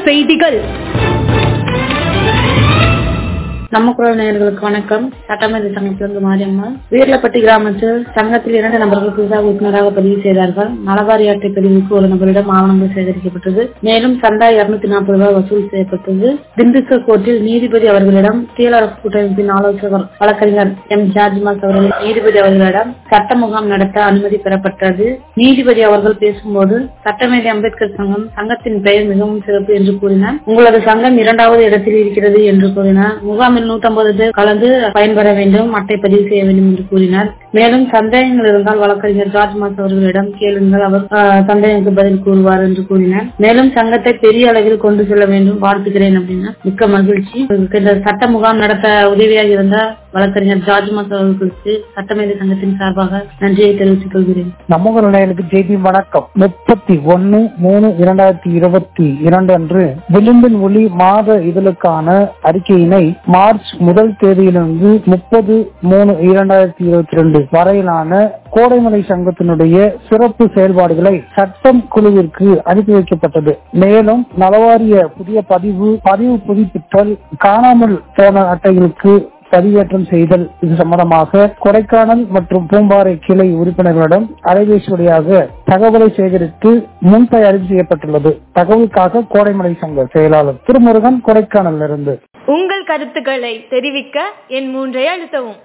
செய்திகள் நம்ம குரல் நேயர்களுக்கு வணக்கம் சட்டமன்ற சங்கத்திலிருந்து மாரியம்மா வீரலப்பட்டி கிராமத்தில் சங்கத்தில் இரண்டு நபர்கள் புதிதாக உறுப்பினராக பதிவு செய்தார்கள் நலவாரி அட்டை பதிவுக்கு ஒரு நபரிடம் ஆவணங்கள் சேகரிக்கப்பட்டது மேலும் சந்தா இருநூத்தி நாற்பது ரூபாய் வசூல் செய்யப்பட்டது திண்டுக்கல் கோர்ட்டில் நீதிபதி அவர்களிடம் கீழரசு கூட்டமைப்பின் ஆலோசகர் வழக்கறிஞர் எம் ஜார்ஜ்மாஸ் அவர்கள் நீதிபதி அவர்களிடம் சட்ட முகாம் நடத்த அனுமதி பெறப்பட்டது நீதிபதி அவர்கள் பேசும்போது சட்டமேதை அம்பேத்கர் சங்கம் சங்கத்தின் பெயர் மிகவும் சிறப்பு என்று கூறினார் உங்களது சங்கம் இரண்டாவது இடத்தில் இருக்கிறது என்று கூறினார் முகாமில் நூற்றம்பது பேர் கலந்து பயன்பெற வேண்டும் அட்டை பதிவு செய்ய வேண்டும் என்று கூறினார் மேலும் சந்தேகங்கள் இருந்தால் வழக்கறிஞர் ஜார்ஜ் மாஸ் அவர்களிடம் கேளுங்கள் அவர் ஆஹ், சந்தேகங்களுக்கு பதில் கூறுவார் என்று கூறினார் மேலும் சங்கத்தை பெரிய அளவில் கொண்டு செல்ல வேண்டும் வாழ்த்துகிறேன் அப்படின்னா மிக்க மகிழ்ச்சி உங்களுக்கு இந்த சட்ட முகாம் நடத்த உதவியாக இருந்த வழக்கறிஞர் ஜார்ஜ் மாஸ் அவர்களுக்கு சட்டமேதை சங்கத்தின் சார்பாக நன்றியை தெரிவித்துக் கொள்கிறேன் நம்ம நிலையனுக்கு ஜெய்பி வணக்கம் முப்பத்தி ஒன்னு மூணு இரண்டாயிரத்தி இருபத்தி இரண்டு அன்று விளிம்பின் ஒளி மாத இதழுக்கான அறிக்கையினை மார்ச் முதல் தேதியிலிருந்து முப்பது மூணு இரண்டாயிரத்தி இருபத்தி ரெண்டு வரையிலான கோடைமலை சங்கத்தினுடைய சிறப்பு செயல்பாடுகளை சட்டம் குழுவிற்கு அனுப்பி வைக்கப்பட்டது மேலும் நலவாரிய புதிய பதிவு பதிவு புதுப்பித்தல் காணாமல் போன அட்டைகளுக்கு பதிவேற்றம் செய்தல் இது சம்பந்தமாக கொடைக்கானல் மற்றும் பூம்பாறை கிளை உறுப்பினர்களிடம் அலைபேசி வழியாக தகவலை சேகரித்து முன் தயாரிப்பு செய்யப்பட்டுள்ளது தகவலுக்காக கோடைமலை சங்க செயலாளர் திருமுருகன் கொடைக்கானலிருந்து உங்கள் கருத்துக்களை தெரிவிக்க என் மூன்றை அழுத்தவும்